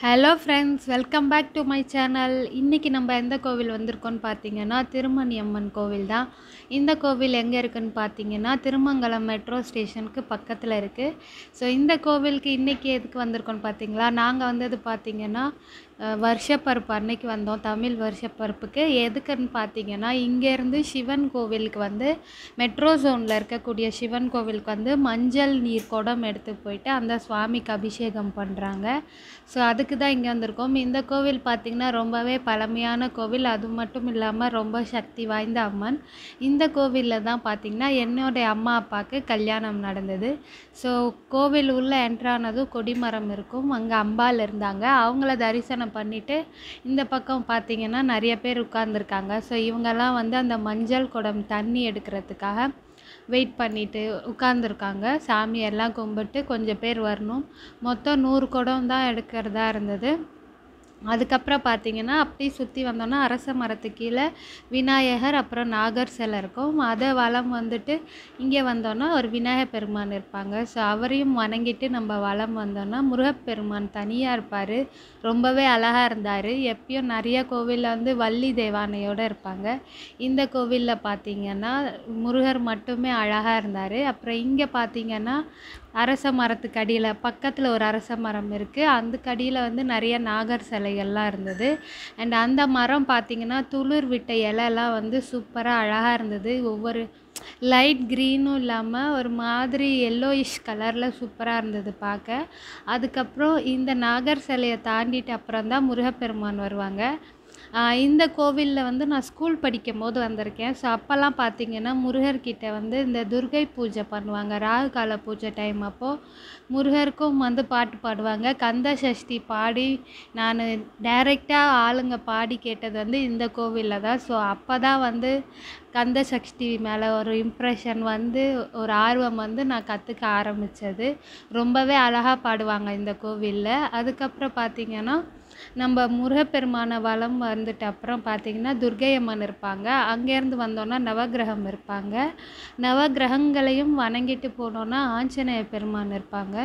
hello friends welcome back to my channel இன்றைக்கி நம்ம எந்த கோவில் வந்திருக்கோன்னு பார்த்தீங்கன்னா திருமணி அம்மன் கோவில் தான் இந்த கோவில் எங்கே இருக்குன்னு பார்த்தீங்கன்னா திருமங்கலம் மெட்ரோ ஸ்டேஷனுக்கு பக்கத்தில் இருக்குது ஸோ இந்த கோவிலுக்கு இன்றைக்கி எதுக்கு வந்திருக்கோன்னு பார்த்தீங்களா நாங்கள் வந்தது பார்த்தீங்கன்னா அஹ், வருஷப்பருப்பு அன்னைக்கு வந்தோம் தமிழ் வருஷப்பருப்புக்கு எதுக்குன்னு பார்த்தீங்கன்னா இங்கேருந்து சிவன் கோவிலுக்கு வந்து மெட்ரோ ஜோனில் இருக்கக்கூடிய சிவன் கோவிலுக்கு வந்து மஞ்சள் நீர் குடம் எடுத்து போயிட்டு அந்த சுவாமிக்கு அபிஷேகம் பண்ணுறாங்க ஸோ அதுக்கு தான் இங்கே வந்திருக்கோம் இந்த கோவில் பார்த்திங்கன்னா ரொம்பவே பழமையான கோவில் அது மட்டும் இல்லாமல் ரொம்ப சக்தி வாய்ந்த அம்மன் இந்த கோவிலில் தான் பார்த்திங்கன்னா என்னுடைய அம்மா அப்பாவுக்கு கல்யாணம் நடந்தது ஸோ கோவில் உள்ள என்ட்ரானதும் கொடிமரம் இருக்கும் அங்கே அம்பாள் இருந்தாங்க அவங்கள தரிசனம் பண்ணிவிட்டு இந்த பக்கம் பார்த்திங்கன்னா நிறைய பேர் உட்கார்ந்துருக்காங்க ஸோ இவங்கெல்லாம் வந்து அந்த மஞ்சள் குடம் தண்ணி எடுக்கிறதுக்காக வெயிட் பண்ணிட்டு உட்காந்துருக்காங்க சாமியெல்லாம் கும்பிட்டு கொஞ்சம் பேர் வரணும் மொத்தம் நூறு குடம் தான் எடுக்கிறதா இருந்தது அதுக்கப்புறம் பார்த்தீங்கன்னா அப்படியே சுற்றி வந்தோன்னா அரச மரத்துக்கு கீழே விநாயகர் அப்புறம் நாகர் சிலை இருக்கும் அதை வலம் வந்துட்டு இங்கே வந்தோன்னா ஒரு விநாயகர் பெருமான் இருப்பாங்க ஸோ அவரையும் வணங்கிட்டு நம்ம வலம் வந்தோன்னா முருகப்பெருமான் தனியாக இருப்பார் ரொம்பவே அழகாக இருந்தார் எப்பயும் நிறைய கோவிலில் வந்து வள்ளி தேவானையோடு இருப்பாங்க இந்த கோவிலில் பார்த்தீங்கன்னா முருகர் மட்டுமே அழகாக இருந்தார் அப்புறம் இங்கே பார்த்தீங்கன்னா அரச மரத்துக்கு அடியில் பக்கத்தில் ஒரு அரச மரம் இருக்குது அந்த கடியில் வந்து நிறைய நாகர் சிலைகள்லாம் இருந்தது அண்ட் அந்த மரம் பார்த்திங்கன்னா துளிர் விட்ட இலைலாம் வந்து சூப்பராக அழகாக இருந்தது ஒவ்வொரு லைட் க்ரீனும் இல்லாமல் ஒரு மாதிரி எல்லோயிஷ் கலரில் சூப்பராக இருந்தது பார்க்க அதுக்கப்புறம் இந்த நாகர் சிலையை தாண்டிட்டு அப்புறம் தான் முருகப்பெருமான் வருவாங்க ஆஹ் இந்த கோவிலில் வந்து நான் ஸ்கூல் படிக்கும் போது வந்திருக்கேன் ஸோ அப்போல்லாம் பார்த்தீங்கன்னா முருகர்கிட்ட வந்து இந்த துர்கை பூஜை பண்ணுவாங்க ராகு கால பூஜை டைம் அப்போது முருகருக்கும் வந்து பாட்டு பாடுவாங்க கந்த சஷ்டி பாடி நான் டைரெக்டாக ஆளுங்க பாடி கேட்டது வந்து இந்த கோவிலில் தான் ஸோ அப்போ தான் வந்து கந்த சஷ்டி மேலே ஒரு இம்ப்ரெஷன் வந்து ஒரு ஆர்வம் வந்து நான் கற்றுக்க ஆரம்பித்தது ரொம்பவே அழகாக பாடுவாங்க இந்த கோவிலில் அதுக்கப்புறம் பார்த்தீங்கன்னா நம்ம முருகப்பெருமான வலம் வந்துட்டு அப்புறம் பார்த்தீங்கன்னா துர்க்கை அம்மன் இருப்பாங்க அங்கேருந்து வந்தோன்னா நவக்கிரகம் இருப்பாங்க நவக்கிரகங்களையும் வணங்கிட்டு போனோன்னா ஆஞ்சநேய பெருமான் இருப்பாங்க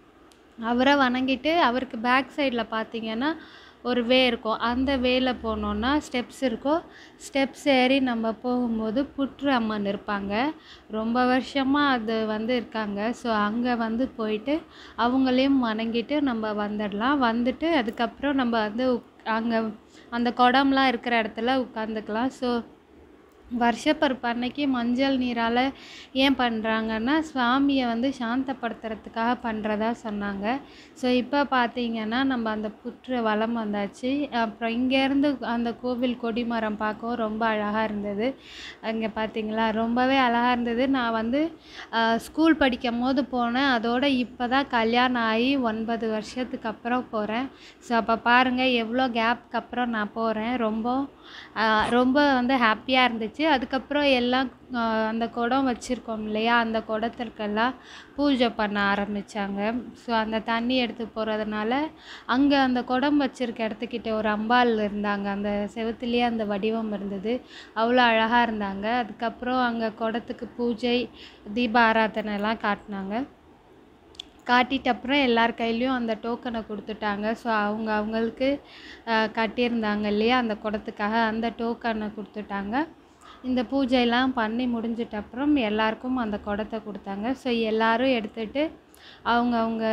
அவரை வணங்கிட்டு அவருக்கு பேக் சைடில் பார்த்தீங்கன்னா ஒரு வே இருக்கும் அந்த வேல போனோன்னா ஸ்டெப்ஸ் இருக்கும் ஸ்டெப்ஸ் ஏறி நம்ம போகும்போது புற்று அம்மன் இருப்பாங்க ரொம்ப வருஷமாக அது வந்து இருக்காங்க ஸோ அங்கே வந்து போயிட்டு அவங்களையும் வணங்கிட்டு நம்ம வந்துடலாம் வந்துட்டு அதுக்கப்புறம் நம்ம வந்து அங்கே அந்த குடம்லாம் இருக்கிற இடத்துல உட்காந்துக்கலாம் ஸோ வருஷப்பருப்பு அன்னைக்கு மஞ்சள் நீரால் ஏன் பண்ணுறாங்கன்னா சுவாமியை வந்து சாந்தப்படுத்துறதுக்காக பண்ணுறதா சொன்னாங்க ஸோ இப்போ பார்த்தீங்கன்னா நம்ம அந்த புற்று வலம் வந்தாச்சு அப்புறம் இங்கேருந்து அந்த கோவில் கொடிமரம் பார்க்கவும் ரொம்ப அழகாக இருந்தது அங்கே பார்த்தீங்களா ரொம்பவே அழகாக இருந்தது நான் வந்து ஸ்கூல் படிக்கும் போது போனேன் அதோட இப்போ தான் கல்யாணம் ஆகி ஒன்பது வருஷத்துக்கு அப்புறம் போகிறேன் ஸோ அப்போ பாருங்கள் எவ்வளோ கேப்க்கு அப்புறம் நான் போகிறேன் ரொம்ப ஆஹ் ரொம்ப வந்து ஹாப்பியாக இருந்துச்சு அதுக்கப்புறம் எல்லாம் ஆஹ் அந்த குடம் வச்சுருக்கோம் இல்லையா அந்த குடத்திற்கெல்லாம் பூஜை பண்ண ஆரம்பித்தாங்க ஸோ அந்த தண்ணி எடுத்து போகிறதுனால அங்கே அந்த குடம் வச்சுருக்க இடத்துக்கிட்ட ஒரு அம்பாள் இருந்தாங்க அந்த செவுத்துலேயே அந்த வடிவம் இருந்தது அவ்வளோ அழகாக இருந்தாங்க அதுக்கப்புறம் அங்கே குடத்துக்கு பூஜை தீப ஆராதனைலாம் காட்டினாங்க காட்டிட்ட அப்புறம் எல்லார் கையிலையும் அந்த டோக்கனை கொடுத்துட்டாங்க ஸோ அவங்க அவங்களுக்கு அஹ், கட்டியிருந்தாங்க இல்லையா அந்த குடத்துக்காக அந்த டோக்கனை கொடுத்துட்டாங்க இந்த பூஜையெல்லாம் பண்ணி முடிஞ்சிட்ட அப்புறம் எல்லாருக்கும் அந்த குடத்தை கொடுத்தாங்க ஸோ எல்லாரும் எடுத்துட்டு அவங்க அவங்க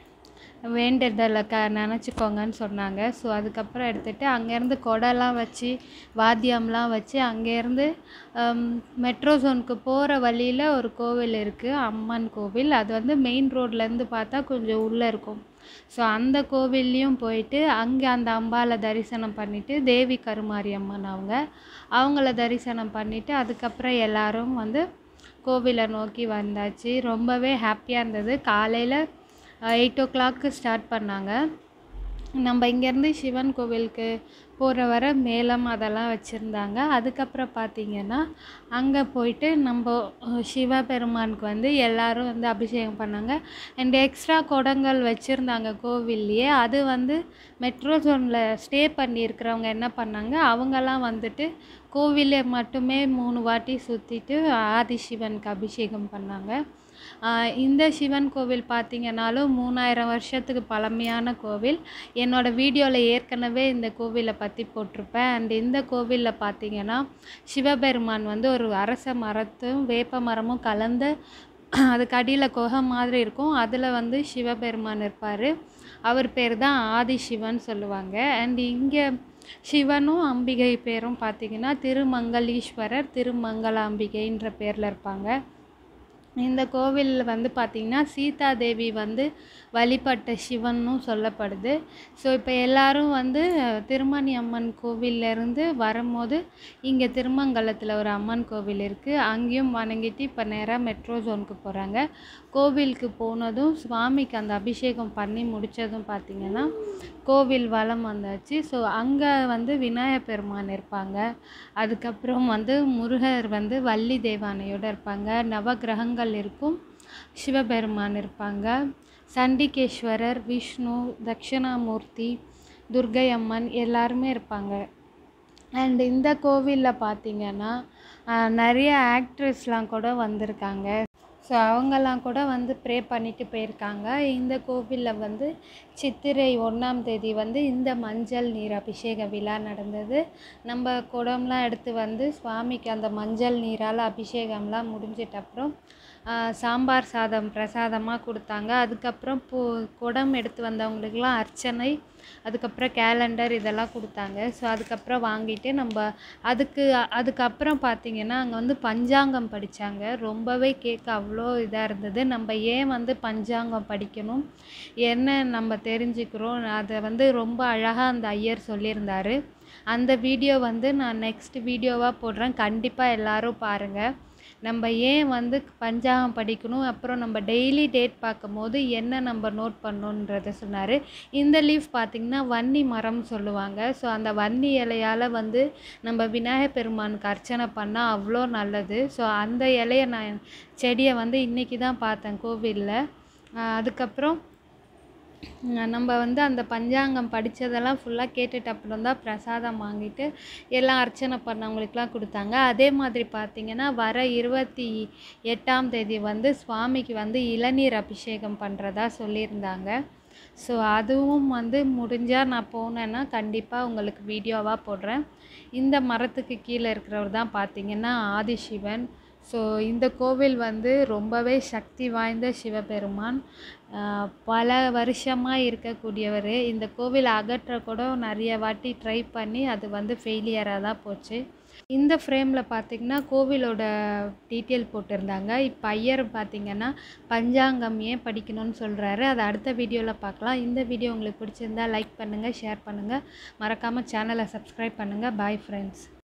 வேண்டுதலை க நினச்சிக்கோங்கன்னு சொன்னாங்க ஸோ அதுக்கப்புறம் எடுத்துகிட்டு அங்கேருந்து குடம்லாம் வச்சு வாத்தியம்லாம் வச்சு அங்கேருந்து மெட்ரோ ஜோனுக்கு போகிற வழியில் ஒரு கோவில் இருக்குது அம்மன் கோவில் அது வந்து மெயின் ரோட்லேருந்து பார்த்தா கொஞ்சம் உள்ளே இருக்கும் ஸோ அந்த கோவில்லையும் போயிட்டு அங்கே அந்த அம்பாவை தரிசனம் பண்ணிவிட்டு தேவி கருமாரி அம்மன் அவங்க அவங்கள தரிசனம் பண்ணிவிட்டு அதுக்கப்புறம் எல்லாரும் வந்து கோவிலை நோக்கி வந்தாச்சு ரொம்பவே ஹாப்பியாக இருந்தது காலையில் எயிட் ஓ கிளாக்கு ஸ்டார்ட் பண்ணாங்க நம்ம இங்கேருந்து சிவன் கோவிலுக்கு போகிற வர மேளம் அதெல்லாம் வச்சுருந்தாங்க அதுக்கப்புறம் பார்த்தீங்கன்னா அங்கே போயிட்டு நம்ம அஹ், சிவபெருமானுக்கு வந்து எல்லாரும் வந்து அபிஷேகம் பண்ணாங்க அண்ட் எக்ஸ்ட்ரா குடங்கள் வச்சுருந்தாங்க கோவில்லையே அது வந்து மெட்ரோ ஜோனில் ஸ்டே பண்ணியிருக்கிறவங்க என்ன பண்ணாங்க அவங்கெல்லாம் வந்துட்டு கோவிலை மட்டுமே மூணு வாட்டி சுற்றிட்டு ஆதிசிவனுக்கு அபிஷேகம் பண்ணாங்க ஆஹ் இந்த சிவன் கோவில் பார்த்தீங்கன்னாலும் மூணாயிரம் வருஷத்துக்கு பழமையான கோவில் என்னோட வீடியோவில் ஏற்கனவே இந்த கோவிலை பற்றி போட்டிருப்பேன் அண்ட் இந்த கோவிலில் பார்த்தீங்கன்னா சிவபெருமான் வந்து ஒரு அரச மரத்தும் வேப்ப மரமும் கலந்து அதுக்கு அடியில் குகை மாதிரி இருக்கும் அதில் வந்து சிவபெருமான் இருப்பார் அவர் பேர் தான் ஆதிசிவன் சொல்லுவாங்க அண்ட் இங்கே சிவனும் அம்பிகை பேரும் பார்த்தீங்கன்னா திருமங்கலீஸ்வரர் திருமங்கலாம்பிகைன்ற பேரில் இருப்பாங்க இந்த கோவில் வந்து பார்த்திங்கன்னா சீதாதேவி வந்து வழிபட்ட சிவனும் சொல்லப்படுது ஸோ இப்போ எல்லாரும் வந்து திருமணி அம்மன் கோவில்லேருந்து வரும்போது இங்கே திருமங்கலத்தில் ஒரு அம்மன் கோவில் இருக்குது அங்கேயும் வணங்கிட்டு இப்போ நேராக மெட்ரோ ஜோனுக்கு போகிறாங்க கோவிலுக்கு போனதும் சுவாமிக்கு அந்த அபிஷேகம் பண்ணி முடித்ததும் பார்த்திங்கன்னா கோவில் வலம் வந்தாச்சு ஸோ அங்கே வந்து விநாயகர் பெருமான் இருப்பாங்க அதுக்கப்புறம் வந்து முருகர் வந்து வள்ளி தேவானையோடு இருப்பாங்க நவகிரகங்கள் இருக்கும் சிவபெருமான் இருப்பாங்க சண்டிகேஸ்வரர் விஷ்ணு தட்சிணாமூர்த்தி துர்கை அம்மன் எல்லாருமே இருப்பாங்க அண்ட் இந்த கோவிலில் பார்த்தீங்கன்னா ஆஹ், நிறைய ஆக்ட்ரஸ்லாம் கூட வந்திருக்காங்க ஸோ அவங்கெல்லாம் கூட வந்து ப்ரே பண்ணிட்டு போயிருக்காங்க இந்த கோவிலில் வந்து சித்திரை ஒன்றாம் தேதி வந்து இந்த மஞ்சள் நீர் அபிஷேக விழா நடந்தது நம்ம குடம்லாம் எடுத்து வந்து சுவாமிக்கு அந்த மஞ்சள் நீரால் அபிஷேகம்லாம் முடிஞ்சிட்ட அப்புறம் ஆஹ், சாம்பார் சாதம் பிரசாதமாக கொடுத்தாங்க அதுக்கப்புறம் பூ குடம் எடுத்து வந்தவங்களுக்கெல்லாம் அர்ச்சனை அதுக்கப்புறம் கேலண்டர் இதெல்லாம் கொடுத்தாங்க ஸோ அதுக்கப்புறம் வாங்கிட்டு நம்ம அதுக்கு அதுக்கப்புறம் பார்த்தீங்கன்னா அங்கே வந்து பஞ்சாங்கம் படித்தாங்க ரொம்பவே கேட்க அவ்வளோ இதாக இருந்தது நம்ம ஏன் வந்து பஞ்சாங்கம் படிக்கணும் என்ன நம்ம தெரிஞ்சுக்கிறோம் அதை வந்து ரொம்ப அழகாக அந்த ஐயர் சொல்லியிருந்தாரு அந்த வீடியோ வந்து நான் நெக்ஸ்ட் வீடியோவாக போடுறேன் கண்டிப்பாக எல்லாரும் பாருங்கள் நம்ம ஏன் வந்து பஞ்சாங்கம் படிக்கணும் அப்புறம் நம்ம டெய்லி டேட் பார்க்கும்போது என்ன நம்ம நோட் பண்ணணுன்றத சொன்னார் இந்த லீஃப் பார்த்திங்கன்னா வன்னி மரம் சொல்லுவாங்க ஸோ அந்த வன்னி இலையால் வந்து நம்ம விநாயகர் பெருமானுக்கு அர்ச்சனை பண்ணால் அவ்வளோ நல்லது ஸோ அந்த இலைய நான் செடியை வந்து இன்றைக்கி தான் பார்த்தேன் கோவிலில் அதுக்கப்புறம் அஹ் நம்ம வந்து அந்த பஞ்சாங்கம் படித்ததெல்லாம் ஃபுல்லாக கேட்டுட்டு அப்புறம் தான் பிரசாதம் வாங்கிட்டு எல்லாம் அர்ச்சனை பண்ணவங்களுக்குலாம் கொடுத்தாங்க அதே மாதிரி பார்த்திங்கன்னா வர இருபத்தி எட்டாம் தேதி வந்து சுவாமிக்கு வந்து இளநீர் அபிஷேகம் பண்ணுறதா சொல்லியிருந்தாங்க ஸோ அதுவும் வந்து முடிஞ்சால் நான் போனேன்னா கண்டிப்பாக உங்களுக்கு வீடியோவாக போடுறேன் இந்த மரத்துக்கு கீழே இருக்கிறவர் தான் பார்த்தீங்கன்னா ஆதிசிவன் ஸோ இந்த கோவில் வந்து ரொம்பவே சக்தி வாய்ந்த சிவபெருமான் ஆஹ் பல வருஷமாக இருக்கக்கூடியவர் இந்த கோவில் அகற்ற கூட நிறைய வாட்டி ட்ரை பண்ணி அது வந்து ஃபெயிலியராக தான் போச்சு இந்த ஃப்ரேமில் பார்த்தீங்கன்னா கோவிலோட டீட்டெயில் போட்டிருந்தாங்க இப்போ ஐயர் பார்த்தீங்கன்னா பஞ்சாங்கம் ஏன் படிக்கணும்னு சொல்கிறாரு அதை அடுத்த வீடியோவில் பார்க்கலாம் இந்த வீடியோ உங்களுக்கு பிடிச்சிருந்தா லைக் பண்ணுங்கள் ஷேர் பண்ணுங்கள் மறக்காமல் சேனலை சப்ஸ்கிரைப் பண்ணுங்கள் பாய் ஃப்ரெண்ட்ஸ்